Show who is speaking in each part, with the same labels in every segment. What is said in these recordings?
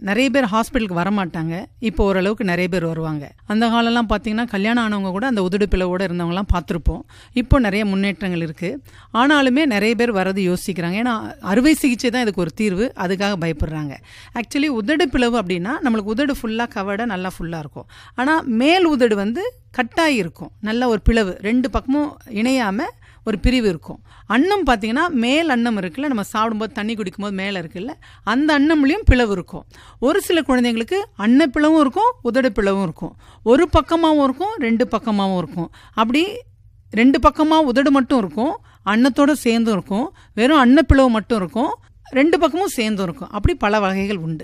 Speaker 1: நிறைய பேர் ஹாஸ்பிட்டலுக்கு வரமாட்டாங்க இப்போ ஓரளவுக்கு நிறைய பேர் வருவாங்க அந்த காலம்லாம் பார்த்தீங்கன்னா கல்யாணம் ஆனவங்க கூட அந்த உதடு பிளவோட இருந்தவங்கலாம் பார்த்துருப்போம் இப்போ நிறைய முன்னேற்றங்கள் இருக்குது ஆனாலுமே நிறைய பேர் வரது யோசிக்கிறாங்க ஏன்னா அறுவை சிகிச்சை தான் இதுக்கு ஒரு தீர்வு அதுக்காக பயப்படுறாங்க ஆக்சுவலி உதடு பிளவு அப்படின்னா நம்மளுக்கு உதடு ஃபுல்லாக கவர்டாக நல்லா ஃபுல்லாக இருக்கும் ஆனால் மேல் உதடு வந்து கட்டாகி இருக்கும் நல்ல ஒரு பிளவு ரெண்டு பக்கமும் இணையாமல் ஒரு பிரிவு இருக்கும் அன்னம் பார்த்தீங்கன்னா மேல் அன்னம் இருக்குல்ல நம்ம சாப்பிடும்போது தண்ணி குடிக்கும்போது மேலே இருக்குல்ல அந்த அன்னம்லேயும் பிளவு இருக்கும் ஒரு சில குழந்தைங்களுக்கு அன்ன பிளவும் இருக்கும் உதடு பிளவும் இருக்கும் ஒரு பக்கமாகவும் இருக்கும் ரெண்டு பக்கமாகவும் இருக்கும் அப்படி ரெண்டு பக்கமாக உதடு மட்டும் இருக்கும் அன்னத்தோட சேர்ந்தும் இருக்கும் வெறும் அன்னப்பிளவு மட்டும் இருக்கும் ரெண்டு பக்கமும் சேர்ந்தும் இருக்கும் அப்படி பல வகைகள் உண்டு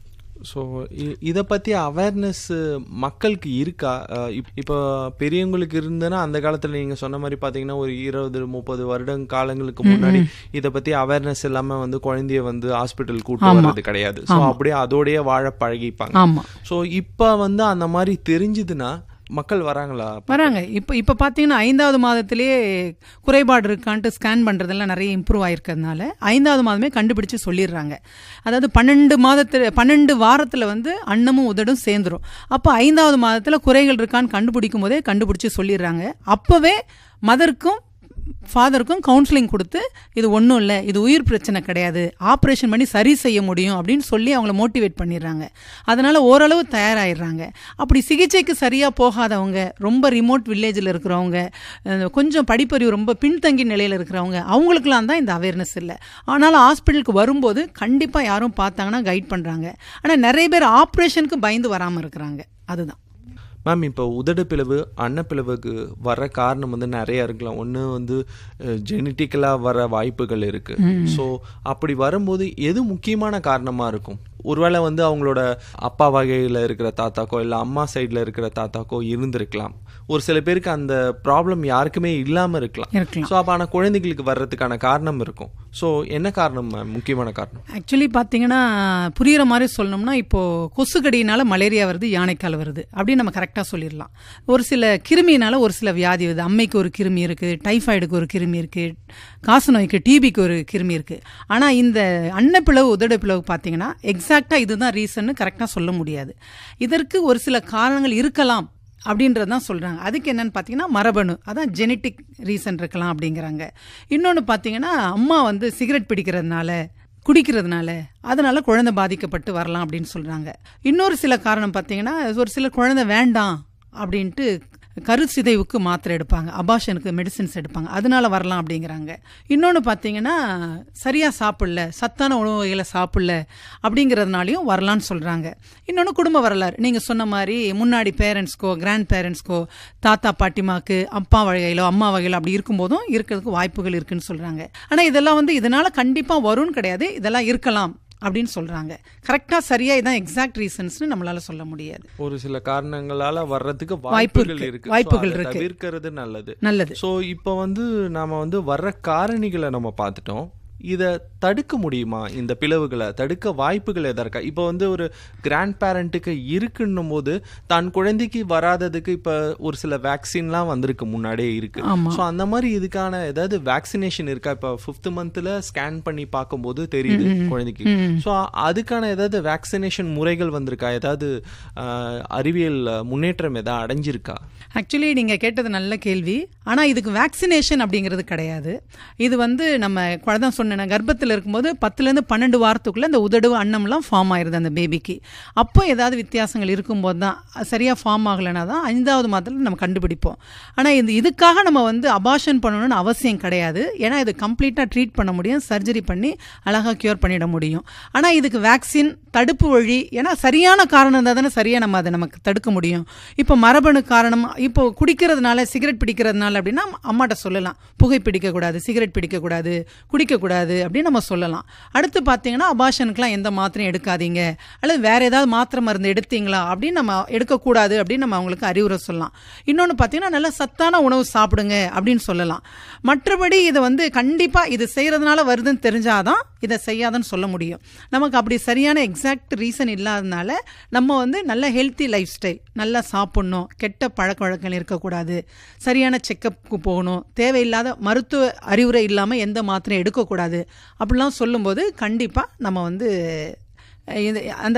Speaker 2: ஸோ இதை பற்றி அவேர்னஸ் மக்களுக்கு இருக்கா அஹ் இப்- இப்போ பெரியவங்களுக்கு இருந்ததுன்னா அந்த காலத்தில் நீங்கள் சொன்ன மாதிரி பார்த்தீங்கன்னா ஒரு இருபது முப்பது வருடம் காலங்களுக்கு முன்னாடி இதை பற்றி அவேர்னஸ் இல்லாமல் வந்து குழந்தைய வந்து ஹாஸ்பிட்டல் கூட்டு வர்றது கிடையாது ஸோ அப்படியே அதோடய வாழ பழகிப்பாங்க
Speaker 1: ஆமாம்
Speaker 2: ஸோ இப்போ வந்து அந்த மாதிரி தெரிஞ்சுதுன்னா மக்கள் வராங்களா
Speaker 1: வராங்க இப்போ இப்போ பார்த்தீங்கன்னா ஐந்தாவது மாதத்திலேயே குறைபாடு இருக்கான்ட்டு ஸ்கேன் பண்ணுறதெல்லாம் நிறைய இம்ப்ரூவ் ஆயிருக்கிறதுனால ஐந்தாவது மாதமே கண்டுபிடிச்சு சொல்லிடுறாங்க அதாவது பன்னெண்டு மாதத்தில் பன்னெண்டு வாரத்தில் வந்து அன்னமும் உதடும் சேர்ந்துரும் அப்போ ஐந்தாவது மாதத்தில் குறைகள் இருக்கான்னு கண்டுபிடிக்கும் போதே கண்டுபிடிச்சு சொல்லிடுறாங்க அப்போவே மதருக்கும் ஃபாதருக்கும் கவுன்சிலிங் கொடுத்து இது ஒன்றும் இல்லை இது உயிர் பிரச்சனை கிடையாது ஆப்ரேஷன் பண்ணி சரி செய்ய முடியும் அப்படின்னு சொல்லி அவங்கள மோட்டிவேட் பண்ணிடுறாங்க அதனால ஓரளவு தயாராகிடுறாங்க அப்படி சிகிச்சைக்கு சரியாக போகாதவங்க ரொம்ப ரிமோட் வில்லேஜில் இருக்கிறவங்க அஹ், கொஞ்சம் படிப்பறிவு ரொம்ப பின்தங்கி நிலையில் இருக்கிறவங்க அவங்களுக்குலாம் தான் இந்த அவேர்னஸ் இல்லை ஆனாலும் ஹாஸ்பிட்டலுக்கு வரும்போது கண்டிப்பாக யாரும் பார்த்தாங்கன்னா கைட் பண்ணுறாங்க ஆனால் நிறைய பேர் ஆப்ரேஷனுக்கு பயந்து வராமல் இருக்கிறாங்க அதுதான்
Speaker 2: மேம் இப்போ உதடு பிளவு அன்னப்பிளவுக்கு வர காரணம் வந்து நிறைய இருக்கலாம் ஒன்று வந்து ஜெனட்டிக்கலாக வர வாய்ப்புகள் இருக்கு ஸோ அப்படி வரும்போது எது முக்கியமான காரணமாக இருக்கும் ஒருவேளை வந்து அவங்களோட அப்பா வகையில் இருக்கிற தாத்தாக்கோ இல்லை அம்மா சைடில் இருக்கிற தாத்தாக்கோ இருந்திருக்கலாம் ஒரு சில பேருக்கு அந்த ப்ராப்ளம் யாருக்குமே இல்லாமல் இருக்கலாம்
Speaker 1: இருக்கலாம்
Speaker 2: ஸோ அப்போ ஆனால் குழந்தைகளுக்கு வர்றதுக்கான காரணம் இருக்கும் ஸோ என்ன காரணம் மேம் முக்கியமான காரணம்
Speaker 1: ஆக்சுவலி பார்த்தீங்கன்னா புரியுற மாதிரி சொல்லணும்னா இப்போ கொசுக்கடியினால மலேரியா வருது யானைக்கால் வருது அப்படின்னு நம்ம கரெக்டாக சொல்லிடலாம் ஒரு சில கிருமியினால ஒரு சில வியாதி வருது அம்மைக்கு ஒரு கிருமி இருக்கு டைஃபாய்டுக்கு ஒரு கிருமி இருக்கு காச நோய்க்கு டிபிக்கு ஒரு கிருமி இருக்கு ஆனால் இந்த அன்னப்பிளவு உதடு பிளவு பார்த்தீங்கன்னா எக்ஸாக்டாக இதுதான் ரீசன்னு கரெக்டாக சொல்ல முடியாது இதற்கு ஒரு சில காரணங்கள் இருக்கலாம் அப்படின்றது தான் சொல்கிறாங்க அதுக்கு என்னன்னு பார்த்தீங்கன்னா மரபணு அதான் ஜெனட்டிக் ரீசன் இருக்கலாம் அப்படிங்கிறாங்க இன்னொன்று பார்த்தீங்கன்னா அம்மா வந்து சிகரெட் பிடிக்கிறதுனால குடிக்கிறதுனால அதனால குழந்தை பாதிக்கப்பட்டு வரலாம் அப்படின்னு சொல்கிறாங்க இன்னொரு சில காரணம் பார்த்தீங்கன்னா ஒரு சில குழந்தை வேண்டாம் அப்படின்ட்டு கரு சிதைவுக்கு மாத்திரை எடுப்பாங்க அபாஷனுக்கு மெடிசின்ஸ் எடுப்பாங்க அதனால வரலாம் அப்படிங்கிறாங்க இன்னொன்று பார்த்தீங்கன்னா சரியாக சாப்பிடல சத்தான உணவு வகைகளை சாப்பிடல அப்படிங்கிறதுனாலையும் வரலான்னு சொல்கிறாங்க இன்னொன்று குடும்ப வரலாறு நீங்கள் சொன்ன மாதிரி முன்னாடி பேரண்ட்ஸ்க்கோ கிராண்ட் பேரண்ட்ஸ்க்கோ தாத்தா பாட்டிமாக்கு அப்பா வகையிலோ அம்மா வகையிலோ அப்படி இருக்கும்போதும் இருக்கிறதுக்கு வாய்ப்புகள் இருக்குன்னு சொல்கிறாங்க ஆனால் இதெல்லாம் வந்து இதனால் கண்டிப்பாக வரும்னு கிடையாது இதெல்லாம் இருக்கலாம் அப்படின்னு சொல்கிறாங்க கரெக்டாக சரியாக இதான் எக்ஸாக்ட் ரீசன்ஸ்னு நம்மளால சொல்ல முடியாது
Speaker 2: ஒரு சில காரணங்களால வர்றதுக்கு
Speaker 1: வாய்ப்பு
Speaker 2: வாய்ப்புகள்
Speaker 1: இருக்கு.
Speaker 2: இருக்கு
Speaker 1: வாய்ப்புகள்
Speaker 2: So, அதை
Speaker 1: இருக்கு.
Speaker 2: தவிர்க்கிறது நல்லது
Speaker 1: நல்லது
Speaker 2: ஸோ இப்போ வந்து நாம வந்து வர்ற காரணிகளை நம்ம பார்த்துட்டோம் இதை தடுக்க முடியுமா இந்த பிளவுகளை தடுக்க வாய்ப்புகள் எதா இருக்கா இப்போ வந்து ஒரு கிராண்ட் பேரண்ட்டுக்கு இருக்குன்னும் போது தன் குழந்தைக்கு வராததுக்கு இப்போ ஒரு சில வேக்சின்லாம் வந்திருக்கு முன்னாடியே இருக்கு
Speaker 1: ஆமா.
Speaker 2: ஸோ அந்த மாதிரி இதுக்கான ஏதாவது வேக்சினேஷன் இருக்கா இப்போ ஃபிஃப்த் மந்த்தில் ஸ்கேன் பண்ணி பார்க்கும்போது தெரியுது குழந்தைக்கு ஸோ அதுக்கான ஏதாவது வேக்சினேஷன் முறைகள் வந்திருக்கா ஏதாவது ஆஹ், அறிவியல் முன்னேற்றம் ஏதாவது அடைஞ்சிருக்கா
Speaker 1: ஆக்சுவலி நீங்கள் கேட்டது நல்ல கேள்வி ஆனால் இதுக்கு வேக்சினேஷன் அப்படிங்கிறது கிடையாது இது வந்து நம்ம குழந்தை சொன்ன கர்ப்பத்தில் இருக்கும்போது பத்துலேருந்து பன்னெண்டு வாரத்துக்குள்ளே இந்த உதடு அன்னம்லாம் ஃபார்ம் ஆயிருது அந்த பேபிக்கு அப்போ ஏதாவது வித்தியாசங்கள் இருக்கும்போது தான் சரியாக ஃபார்ம் ஆகலைன்னா தான் ஐந்தாவது மாதத்தில் நம்ம கண்டுபிடிப்போம் ஆனால் இது இதுக்காக நம்ம வந்து அபாஷன் பண்ணணும்னு அவசியம் கிடையாது ஏன்னா இது கம்ப்ளீட்டாக ட்ரீட் பண்ண முடியும் சர்ஜரி பண்ணி அழகாக க்யூர் பண்ணிட முடியும் ஆனால் இதுக்கு வேக்சின் தடுப்பு வழி ஏன்னா சரியான காரணம் இருந்தால் தானே சரியாக நம்ம அதை நமக்கு தடுக்க முடியும் இப்போ மரபணு காரணம் இப்போ குடிக்கிறதுனால சிகரெட் பிடிக்கிறதுனால அப்படின்னா அம்மாட்ட சொல்லலாம் புகை பிடிக்கக்கூடாது சிகரெட் பிடிக்கக்கூடாது குடிக்கக்கூடாது அப்படின்னு நம்ம சொல்லலாம் அடுத்து பார்த்தீங்கன்னா அபாஷனுக்குலாம் எந்த மாத்திரையும் எடுக்காதீங்க அல்லது வேற ஏதாவது மாத்திரை மருந்து எடுத்தீங்களா அப்படின்னு நம்ம எடுக்கக்கூடாது அப்படின்னு நம்ம அவங்களுக்கு அறிவுரை சொல்லலாம் இன்னொன்று பார்த்தீங்கன்னா நல்ல சத்தான உணவு சாப்பிடுங்க அப்படின்னு சொல்லலாம் மற்றபடி இதை வந்து கண்டிப்பாக இது செய்கிறதுனால வருதுன்னு தெரிஞ்சாதான் இதை செய்யாதுன்னு சொல்ல முடியும் நமக்கு அப்படி சரியான எக்ஸாக்ட் ரீசன் இல்லாதனால நம்ம வந்து நல்ல ஹெல்த்தி லைஃப் ஸ்டைல் நல்லா சாப்பிட்ணும் கெட்ட பழக்க வழக்கம் இருக்கக்கூடாது சரியான செக்கப்புக்கு போகணும் தேவையில்லாத மருத்துவ அறிவுரை இல்லாமல் எந்த மாத்திரையும் எடுக்கக்கூடாது அப்படிலாம் சொல்லும்போது கண்டிப்பாக நம்ம வந்து இது அந்த